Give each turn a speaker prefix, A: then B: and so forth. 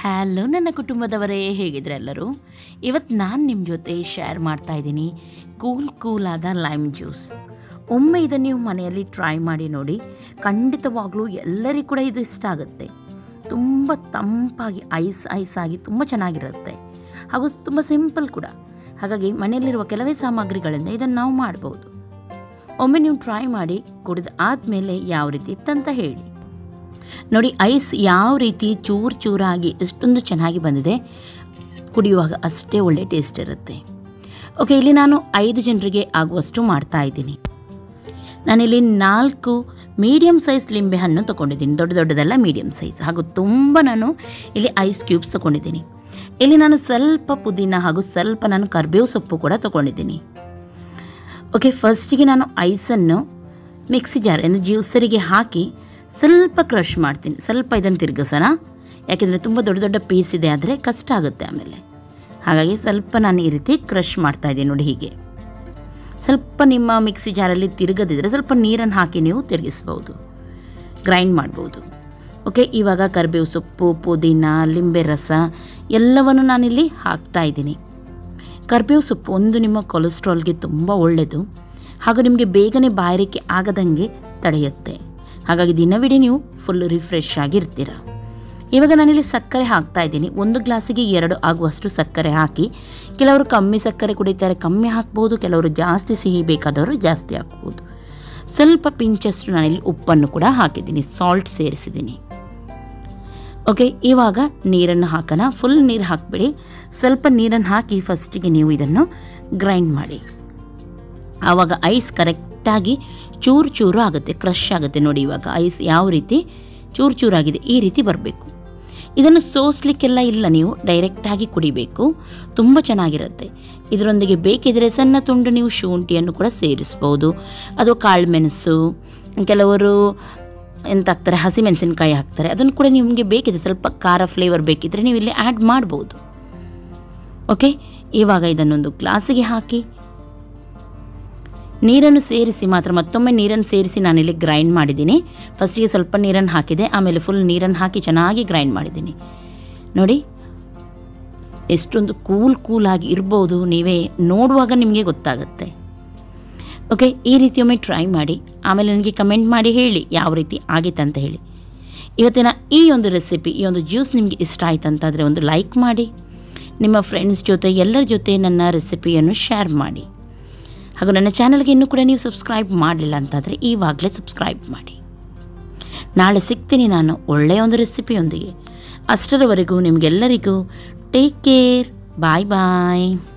A: hello ನನ್ನ ಕುಟುಂಬದವರೇ ಹೇಗಿದ್ರೆ ಎಲ್ಲರೂ ಇವತ್ತು ನಾನು ನಿಮ್ಮ ಜೊತೆ ಶೇರ್ ಮಾಡ್ತಾ ಇದ್ದೀನಿ ಕೂಲ್ ಕೂಲಾದ ಲೈಮ್ ಜ್ಯೂಸ್ ಒಮ್ಮೆ ಇದನ್ನು ನೀವು ಮನೆಯಲ್ಲಿ ಟ್ರೈ ಮಾಡಿ ನೋಡಿ ಖಂಡಿತವಾಗ್ಲೂ ಎಲ್ಲರಿಗೂ ಕೂಡ ಇದು ಇಷ್ಟ ಆಗುತ್ತೆ ತುಂಬ ತಂಪಾಗಿ ಐಸ್ ಐಸ್ ಆಗಿ ತುಂಬ ಚೆನ್ನಾಗಿರುತ್ತೆ ಹಾಗೂ ತುಂಬ ಸಿಂಪಲ್ ಕೂಡ ಹಾಗಾಗಿ ಮನೆಯಲ್ಲಿರುವ ಕೆಲವೇ ಸಾಮಗ್ರಿಗಳಿಂದ ಇದನ್ನು ನಾವು ಮಾಡ್ಬೋದು ಒಮ್ಮೆ ನೀವು ಟ್ರೈ ಮಾಡಿ ಕುಡಿದ ಆದಮೇಲೆ ಯಾವ ರೀತಿ ಇತ್ತಂತ ಹೇಳಿ ನೋಡಿ ಐಸ್ ಯಾವ ರೀತಿ ಚೂರು ಚೂರಾಗಿ ಎಷ್ಟೊಂದು ಚೆನ್ನಾಗಿ ಬಂದಿದೆ ಕುಡಿಯುವಾಗ ಅಷ್ಟೇ ಒಳ್ಳೆ ಟೇಸ್ಟ್ ಇರುತ್ತೆ ಓಕೆ ಇಲ್ಲಿ ನಾನು ಐದು ಜನರಿಗೆ ಆಗುವಷ್ಟು ಮಾಡ್ತಾ ಇದ್ದೀನಿ ನಾನಿಲ್ಲಿ ನಾಲ್ಕು ಮೀಡಿಯಮ್ ಸೈಜ್ ಲಿಂಬೆ ಹಣ್ಣು ತೊಗೊಂಡಿದ್ದೀನಿ ದೊಡ್ಡ ದೊಡ್ಡದೆಲ್ಲ ಮೀಡಿಯಮ್ ಸೈಜ್ ಹಾಗೂ ತುಂಬ ನಾನು ಇಲ್ಲಿ ಐಸ್ ಕ್ಯೂಬ್ಸ್ ತೊಗೊಂಡಿದ್ದೀನಿ ಇಲ್ಲಿ ನಾನು ಸ್ವಲ್ಪ ಪುದೀನ ಹಾಗೂ ಸ್ವಲ್ಪ ನಾನು ಕರ್ಬೇವು ಸೊಪ್ಪು ಕೂಡ ತೊಗೊಂಡಿದ್ದೀನಿ ಓಕೆ ಫಸ್ಟಿಗೆ ನಾನು ಐಸನ್ನು ಮಿಕ್ಸಿ ಜಾರ್ ಅಂದರೆ ಜ್ಯೂಸರಿಗೆ ಹಾಕಿ ಸ್ವಲ್ಪ ಕ್ರಷ್ ಮಾಡ್ತೀನಿ ಸ್ವಲ್ಪ ಇದನ್ನು ತಿರುಗಿಸೋಣ ಯಾಕೆಂದರೆ ತುಂಬ ದೊಡ್ಡ ದೊಡ್ಡ ಪೀಸ್ ಇದೆ ಆದರೆ ಕಷ್ಟ ಆಗುತ್ತೆ ಆಮೇಲೆ ಹಾಗಾಗಿ ಸ್ವಲ್ಪ ನಾನು ಈ ರೀತಿ ಕ್ರಷ್ ಮಾಡ್ತಾ ಇದ್ದೀನಿ ನೋಡಿ ಹೀಗೆ ಸ್ವಲ್ಪ ನಿಮ್ಮ ಮಿಕ್ಸಿ ಜಾರಲ್ಲಿ ತಿರುಗದಿದ್ರೆ ಸ್ವಲ್ಪ ನೀರನ್ನು ಹಾಕಿ ನೀವು ತಿರುಗಿಸ್ಬೋದು ಗ್ರೈಂಡ್ ಮಾಡ್ಬೋದು ಓಕೆ ಇವಾಗ ಕರಿಬೇವು ಸೊಪ್ಪು ಪುದೀನ ಲಿಂಬೆ ರಸ ಎಲ್ಲವನ್ನು ನಾನಿಲ್ಲಿ ಹಾಕ್ತಾ ಇದ್ದೀನಿ ಕರಿಬೇವು ಸೊಪ್ಪು ಒಂದು ನಿಮ್ಮ ಕೊಲೆಸ್ಟ್ರಾಲ್ಗೆ ತುಂಬ ಒಳ್ಳೆಯದು ಹಾಗೂ ನಿಮಗೆ ಬೇಗನೆ ಬಾಯಾರಿಕೆ ಆಗದಂಗೆ ತಡೆಯುತ್ತೆ ಹಾಗಾಗಿ ದಿನವಿಡೀ ನೀವು ಫುಲ್ ರಿಫ್ರೆಶ್ ಆಗಿರ್ತೀರ ಇವಾಗ ನಾನಿಲ್ಲಿ ಸಕ್ಕರೆ ಹಾಕ್ತಾ ಇದ್ದೀನಿ ಒಂದು ಗ್ಲಾಸಿಗೆ ಎರಡು ಆಗುವಷ್ಟು ಸಕ್ಕರೆ ಹಾಕಿ ಕೆಲವರು ಕಮ್ಮಿ ಸಕ್ಕರೆ ಕುಡಿತಾರೆ ಕಮ್ಮಿ ಹಾಕ್ಬೋದು ಕೆಲವರು ಜಾಸ್ತಿ ಸಿಹಿ ಬೇಕಾದವರು ಜಾಸ್ತಿ ಹಾಕ್ಬೋದು ಸ್ವಲ್ಪ ಪಿಂಚಷ್ಟು ನಾನಿಲ್ಲಿ ಉಪ್ಪನ್ನು ಕೂಡ ಹಾಕಿದ್ದೀನಿ ಸಾಲ್ಟ್ ಸೇರಿಸಿದ್ದೀನಿ ಓಕೆ ಇವಾಗ ನೀರನ್ನು ಹಾಕೋಣ ಫುಲ್ ನೀರು ಹಾಕಿಬಿಡಿ ಸ್ವಲ್ಪ ನೀರನ್ನು ಹಾಕಿ ಫಸ್ಟಿಗೆ ನೀವು ಇದನ್ನು ಗ್ರೈಂಡ್ ಮಾಡಿ ಆವಾಗ ಐಸ್ ಕರೆಕ್ಟಾಗಿ ಚೂರು ಚೂರು ಆಗುತ್ತೆ ಕ್ರಷ್ ಆಗುತ್ತೆ ನೋಡಿ ಇವಾಗ ಐಸ್ ಯಾವ ರೀತಿ ಚೂರು ಚೂರಾಗಿದೆ ಈ ರೀತಿ ಬರಬೇಕು ಇದನ್ನು ಸೋಸ್ಲಿಕ್ಕೆಲ್ಲ ಇಲ್ಲ ನೀವು ಡೈರೆಕ್ಟಾಗಿ ಕುಡಿಬೇಕು ತುಂಬ ಚೆನ್ನಾಗಿರುತ್ತೆ ಇದರೊಂದಿಗೆ ಬೇಕಿದ್ರೆ ಸಣ್ಣ ತುಂಡು ನೀವು ಶುಂಠಿಯನ್ನು ಕೂಡ ಸೇರಿಸ್ಬೋದು ಅದು ಕಾಳುಮೆಣಸು ಕೆಲವರು ಎಂತ ಹಾಕ್ತಾರೆ ಹಸಿಮೆಣಸಿನ್ಕಾಯಿ ಹಾಕ್ತಾರೆ ಅದನ್ನು ಕೂಡ ನಿಮಗೆ ಬೇಕಿದೆ ಸ್ವಲ್ಪ ಖಾರ ಫ್ಲೇವರ್ ಬೇಕಿದ್ರೆ ನೀವು ಇಲ್ಲಿ ಆ್ಯಡ್ ಮಾಡ್ಬೋದು ಓಕೆ ಇವಾಗ ಇದನ್ನೊಂದು ಗ್ಲಾಸಿಗೆ ಹಾಕಿ ನೀರನ್ನು ಸೇರಿಸಿ ಮಾತ್ರ ಮತ್ತೊಮ್ಮೆ ನೀರನ್ನು ಸೇರಿಸಿ ನಾನಿಲ್ಲಿ ಗ್ರೈಂಡ್ ಮಾಡಿದ್ದೀನಿ ಫಸ್ಟಿಗೆ ಸ್ವಲ್ಪ ನೀರನ್ನು ಹಾಕಿದೆ ಆಮೇಲೆ ಫುಲ್ ನೀರನ್ನು ಹಾಕಿ ಚೆನ್ನಾಗಿ ಗ್ರೈಂಡ್ ಮಾಡಿದ್ದೀನಿ ನೋಡಿ ಎಷ್ಟೊಂದು ಕೂಲ್ ಕೂಲಾಗಿ ಇರ್ಬೋದು ನೀವೇ ನೋಡುವಾಗ ನಿಮಗೆ ಗೊತ್ತಾಗುತ್ತೆ ಓಕೆ ಈ ರೀತಿ ಒಮ್ಮೆ ಟ್ರೈ ಮಾಡಿ ಆಮೇಲೆ ನನಗೆ ಕಮೆಂಟ್ ಮಾಡಿ ಹೇಳಿ ಯಾವ ರೀತಿ ಆಗಿತ್ತು ಅಂತ ಹೇಳಿ ಇವತ್ತಿನ ಈ ಒಂದು ರೆಸಿಪಿ ಈ ಒಂದು ಜ್ಯೂಸ್ ನಿಮಗೆ ಇಷ್ಟ ಆಯ್ತು ಅಂತಾದರೆ ಒಂದು ಲೈಕ್ ಮಾಡಿ ನಿಮ್ಮ ಫ್ರೆಂಡ್ಸ್ ಜೊತೆ ಎಲ್ಲರ ಜೊತೆ ನನ್ನ ರೆಸಿಪಿಯನ್ನು ಶೇರ್ ಮಾಡಿ ಹಾಗೂ ನನ್ನ ಚಾನಲ್ಗೆ ಇನ್ನೂ ಕೂಡ ನೀವು ಸಬ್ಸ್ಕ್ರೈಬ್ ಮಾಡಲಿಲ್ಲ ಅಂತಾದರೆ ಈವಾಗಲೇ ಸಬ್ಸ್ಕ್ರೈಬ್ ಮಾಡಿ ನಾಳೆ ಸಿಗ್ತೀನಿ ನಾನು ಒಳ್ಳೆಯ ಒಂದು ರೆಸಿಪಿಯೊಂದಿಗೆ ಅಷ್ಟರವರೆಗೂ ನಿಮಗೆಲ್ಲರಿಗೂ ಟೇಕ್ ಕೇರ್ ಬಾಯ್ ಬಾಯ್